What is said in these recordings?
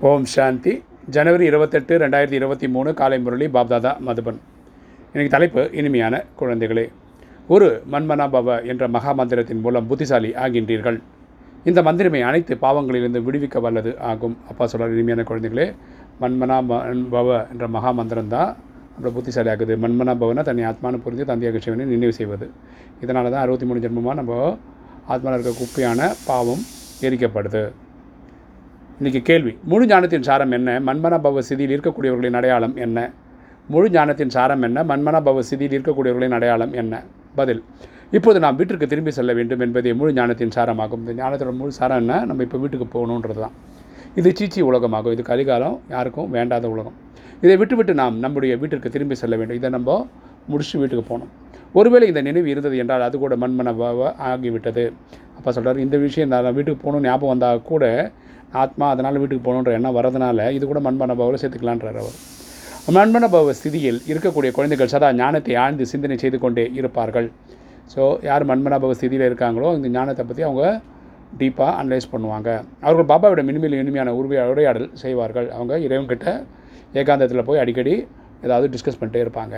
ஓம் சாந்தி ஜனவரி இருபத்தெட்டு ரெண்டாயிரத்தி இருபத்தி மூணு காலை முரளி பாப்தாதா மதுபன் இன்னைக்கு தலைப்பு இனிமையான குழந்தைகளே ஒரு மன்மனா பவ என்ற மகா மந்திரத்தின் மூலம் புத்திசாலி ஆகின்றீர்கள் இந்த மந்திரமே அனைத்து பாவங்களிலிருந்து விடுவிக்க வல்லது ஆகும் அப்பா சொல்கிறார் இனிமையான குழந்தைகளே மன்மனா ம- பவ என்ற மகா மந்திரம் தான் நம்மளை புத்திசாலி ஆகுது மன்மனா பவனை தன்னை ஆத்மானு புரிந்து தந்தையாக சிவனை நினைவு செய்வது இதனால தான் அறுபத்தி மூணு ஜென்மமாக நம்ம ஆத்மாவில் இருக்க குப்பையான பாவம் எரிக்கப்படுது இன்றைக்கி கேள்வி முழு ஞானத்தின் சாரம் என்ன மன்மன பவ ஸ்திதியில் இருக்கக்கூடியவர்களின் அடையாளம் என்ன முழு ஞானத்தின் சாரம் என்ன மன்மன பவ ஸ்திதியில் இருக்கக்கூடியவர்களின் அடையாளம் என்ன பதில் இப்போது நாம் வீட்டிற்கு திரும்பி செல்ல வேண்டும் என்பதே முழு ஞானத்தின் சாரமாகும் இந்த ஞானத்தோட முழு சாரம் என்ன நம்ம இப்போ வீட்டுக்கு போகணுன்றது தான் இது சீச்சி உலகமாகும் இது கலிகாலம் யாருக்கும் வேண்டாத உலகம் இதை விட்டுவிட்டு நாம் நம்முடைய வீட்டிற்கு திரும்பி செல்ல வேண்டும் இதை நம்ம முடிச்சு வீட்டுக்கு போகணும் ஒருவேளை இந்த நினைவு இருந்தது என்றால் அது கூட மண்மன பவ ஆகிவிட்டது அப்பா சொல்கிறார் இந்த விஷயம் நான் வீட்டுக்கு போகணும் ஞாபகம் வந்தால் கூட ஆத்மா அதனால் வீட்டுக்கு போகணுன்ற எண்ணம் வரதுனால இது கூட மண்மன பவவில் சேர்த்துக்கலான்றார் அவர் மண்மன பவ ஸ்திதியில் இருக்கக்கூடிய குழந்தைகள் சதா ஞானத்தை ஆழ்ந்து சிந்தனை செய்து கொண்டே இருப்பார்கள் ஸோ யார் மண்மன பவ ஸ்திதியில் இருக்காங்களோ இந்த ஞானத்தை பற்றி அவங்க டீப்பாக அனலைஸ் பண்ணுவாங்க அவர்கள் பாபாவிட இனிமேல் இனிமையான உருவிய உரையாடல் செய்வார்கள் அவங்க இறைவன்கிட்ட ஏகாந்தத்தில் போய் அடிக்கடி ஏதாவது டிஸ்கஸ் பண்ணிட்டே இருப்பாங்க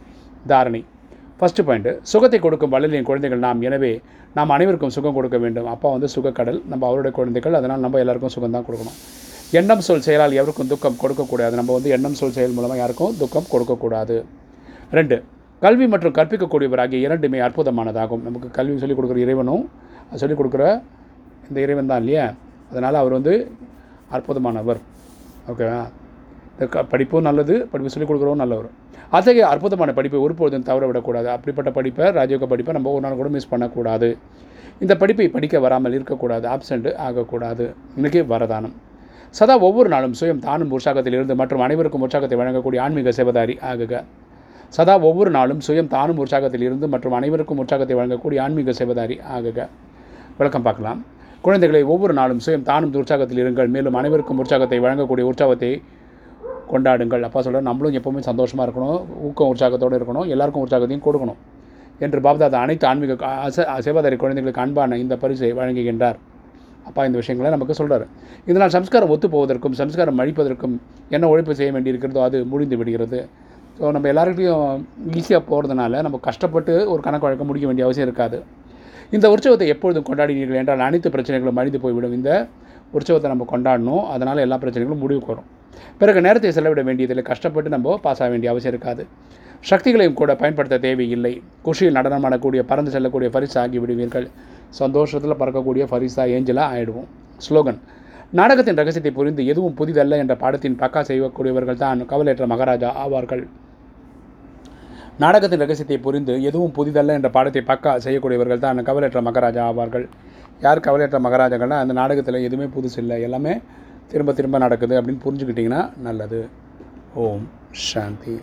தாரணை ஃபஸ்ட்டு பாயிண்ட்டு சுகத்தை கொடுக்கும் வள்ளலின் குழந்தைகள் நாம் எனவே நாம் அனைவருக்கும் சுகம் கொடுக்க வேண்டும் அப்பா வந்து சுகக்கடல் நம்ம அவருடைய குழந்தைகள் அதனால் நம்ம எல்லாருக்கும் சுகம் தான் கொடுக்கணும் எண்ணம் சொல் செயலால் எவருக்கும் துக்கம் கொடுக்கக்கூடாது நம்ம வந்து எண்ணம் சொல் செயல் மூலமாக யாருக்கும் துக்கம் கொடுக்கக்கூடாது ரெண்டு கல்வி மற்றும் கற்பிக்கக்கூடியவர் ஆகிய இரண்டுமே அற்புதமானதாகும் நமக்கு கல்வி சொல்லிக் கொடுக்குற இறைவனும் அது சொல்லிக் கொடுக்குற இந்த இறைவன் தான் இல்லையா அதனால் அவர் வந்து அற்புதமானவர் ஓகேவா இந்த க படிப்பும் நல்லது படிப்பு சொல்லிக் கொடுக்குறவும் நல்லவர் அத்தகைய அற்புதமான படிப்பை ஒருபொழுதும் தவற விடக்கூடாது அப்படிப்பட்ட படிப்பை ராஜயோக படிப்பை நம்ம ஒரு நாள் கூட மிஸ் பண்ணக்கூடாது இந்த படிப்பை படிக்க வராமல் இருக்கக்கூடாது ஆப்சண்ட் ஆகக்கூடாது இன்றைக்கி வரதானம் சதா ஒவ்வொரு நாளும் சுயம் தானும் உற்சாகத்தில் இருந்து மற்றும் அனைவருக்கும் உற்சாகத்தை வழங்கக்கூடிய ஆன்மீக சேவதாரி ஆகுக சதா ஒவ்வொரு நாளும் சுயம் தானும் உற்சாகத்தில் இருந்து மற்றும் அனைவருக்கும் உற்சாகத்தை வழங்கக்கூடிய ஆன்மீக சேவதாரி ஆகுக விளக்கம் பார்க்கலாம் குழந்தைகளை ஒவ்வொரு நாளும் சுயம் தானும் உற்சாகத்தில் இருங்கள் மேலும் அனைவருக்கும் உற்சாகத்தை வழங்கக்கூடிய உற்சாகத்தை கொண்டாடுங்கள் அப்பா சொல்கிறார் நம்மளும் எப்போவுமே சந்தோஷமாக இருக்கணும் ஊக்கம் உற்சாகத்தோடு இருக்கணும் எல்லாருக்கும் உற்சாகத்தையும் கொடுக்கணும் என்று பாப்தாதா அனைத்து ஆன்மீக க- அச சேவாதாரி குழந்தைகளுக்கு அன்பான இந்த பரிசை வழங்குகின்றார் அப்பா இந்த விஷயங்களை நமக்கு சொல்கிறார் இதனால் சம்ஸ்காரம் ஒத்து போவதற்கும் சம்ஸ்காரம் அழிப்பதற்கும் என்ன உழைப்பு செய்ய வேண்டியிருக்கிறதோ அது முடிந்து விடுகிறது ஸோ நம்ம எல்லாருக்கையும் ஈஸியாக போகிறதுனால நம்ம கஷ்டப்பட்டு ஒரு கணக்கு வழக்க முடிக்க வேண்டிய அவசியம் இருக்காது இந்த உற்சவத்தை எப்பொழுதும் கொண்டாடினீர்கள் என்றால் அனைத்து பிரச்சனைகளும் அழிந்து போய்விடும் இந்த உற்சவத்தை நம்ம கொண்டாடணும் அதனால் எல்லா பிரச்சனைகளும் முடிவுக்கு வரும் பிறகு நேரத்தை செலவிட வேண்டியதில் கஷ்டப்பட்டு நம்ம பாஸ் ஆக வேண்டிய அவசியம் இருக்காது சக்திகளையும் கூட பயன்படுத்த தேவையில்லை குஷியில் நடனமாடக்கூடிய பறந்து செல்லக்கூடிய பரிசு ஆகி விடுவீர்கள் சந்தோஷத்தில் பறக்கக்கூடிய பரிசா ஏஞ்சலாக ஆயிடுவோம் ஸ்லோகன் நாடகத்தின் ரகசியத்தை புரிந்து எதுவும் புதிதல்ல என்ற பாடத்தின் பக்கா செய்யக்கூடியவர்கள் தான் கவலையற்ற மகாராஜா ஆவார்கள் நாடகத்தின் ரகசியத்தை புரிந்து எதுவும் புதிதல்ல என்ற பாடத்தை பக்கா செய்யக்கூடியவர்கள் தான் கவலையற்ற மகாராஜா ஆவார்கள் யார் கவலையற்ற மகாராஜாக்கள்னா அந்த நாடகத்தில் எதுவுமே புதுசு இல்லை எல்லாமே திரும்ப திரும்ப நடக்குது அப்படின்னு புரிஞ்சுக்கிட்டிங்கன்னா நல்லது ஓம் சாந்தி